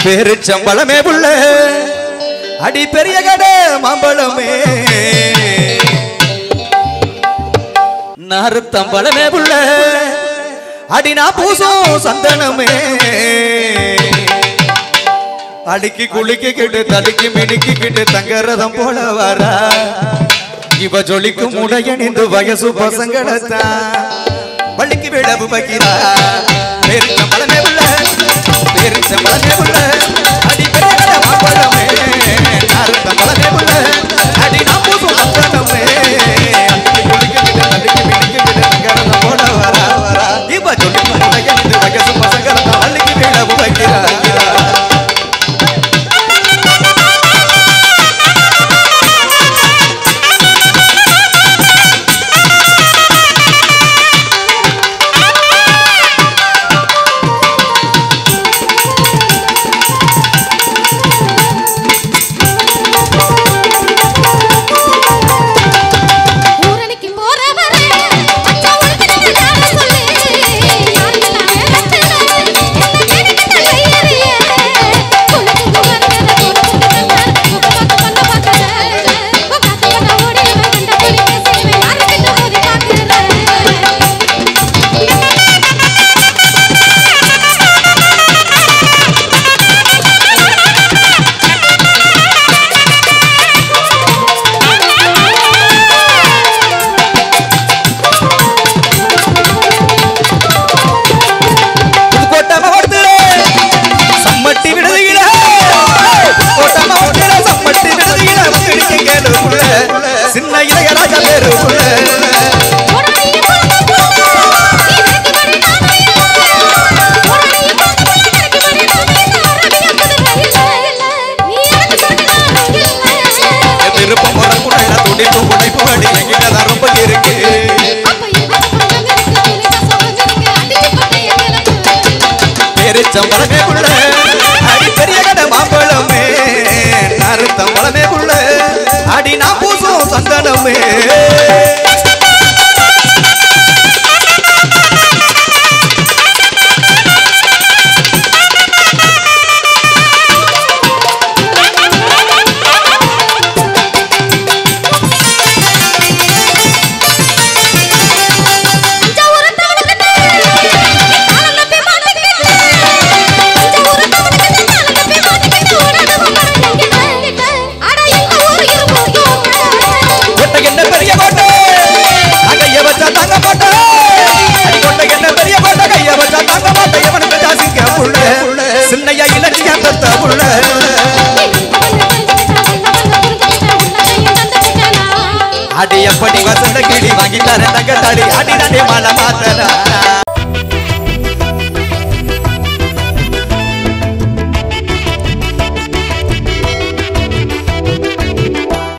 பெருச்சம்பளமே புள்ள அடி பெரிய கடை மாம்பழமே நாருத்தம்பளமே புள்ள அடி நான் பூசும் சந்தனமே அடிக்கி குளிக்கிட்டு தடுக்கி மினுக்கிட்டு தங்கரதம் போல வரா இவ ஜொலிக்கும் உடையணிந்து வயசு பசங்களத்தான் பள்ளிக்கு விழவு வைக்கிறா பெருத்த பழமே உள்ள பெருத்த பழமே உள்ள அடி பெரிய மாம்பழமே நாருத்த பழமே உள்ள அடி நான் பூசும் சந்தனமே அடிக்கி குளிக்கிட்டு தடுக்கி மினுக்கிட்டு தங்கரதம் போல வரா வரா இவ ஜொலிக்கும் உடையணிந்து வயசு பசங்களத்தான் பள்ளிக்கு விழவு வைக்கிறா ஊரணிக்கு போறவரே அச்சா உனக்கு யார சொல்லு யாரெல்லாம் வேறத்துல என்ன கேட்டு கையறிய உனக்கு புகழற உனக்கு பண்ண பார்க்கற உனக்கு பண்ண ஓடி கண்ட போலி பேசுவேன் யாருக்கு ஓடி பார்க்கற புதுக்கோட்டை மாவட்டத்தில சம்மட்டி விடுதியில புதுக்கோட்டை மாவட்டத்தில சம்மட்டி விடுதியில வந்திருக்க கேளுக்குள்ள சின்ன இளையராஜா பேருக்குள்ள ஓடாடிய போன போன இதற்கு வரை நாம இல்ல ஓடாடிய போன போன இதற்கு வரை நாம இல்ல அரபிய குதிரை இல்ல நீ எனக்கு சொன்னாலும் இல்ல விருப்பம் வரக்குள்ள துடிப்பு உடைப்பு அடி எங்கிட்ட ரொம்ப இருக்கு அப்ப எனக்கு கொஞ்சம் இருக்கு புலிகா சோஞ்சிருக்கு அடிச்சு பட்டை எனக்கு பெருச்சம்பளமே புள்ள அடி பெரிய கடை மாம்பழமே நறுத்தம்பளமே புள்ள அடி நான் பூசும் சந்தனமே அஞ்சா உரத்தவனுக்கு கால நம்பி மாட்டிக்கிட்டு அஞ்சா உரத்தவனுக்கு கால நம்பி மாட்டிக்கிட்டு ஓடாதவன் மறந்துக்கிட்டு அட இந்த ஊரு இருப்போம் கொட்டை என்ன பெரிய கோட்டை கைய வச்சா தாங்க மாட்டேன் அடி கொட்டை என்ன பெரிய கோட்டை கைய வச்சா தாங்க மாட்டேன் எவனுக்கு ஜாசிக்க புள்ள சின்னையா இலட்சியா தத்த புள்ள அடி எப்படி வசந்த கிளி வாங்கி தரேன் தங்க தாடி அடி நானே மலை மாத்தனா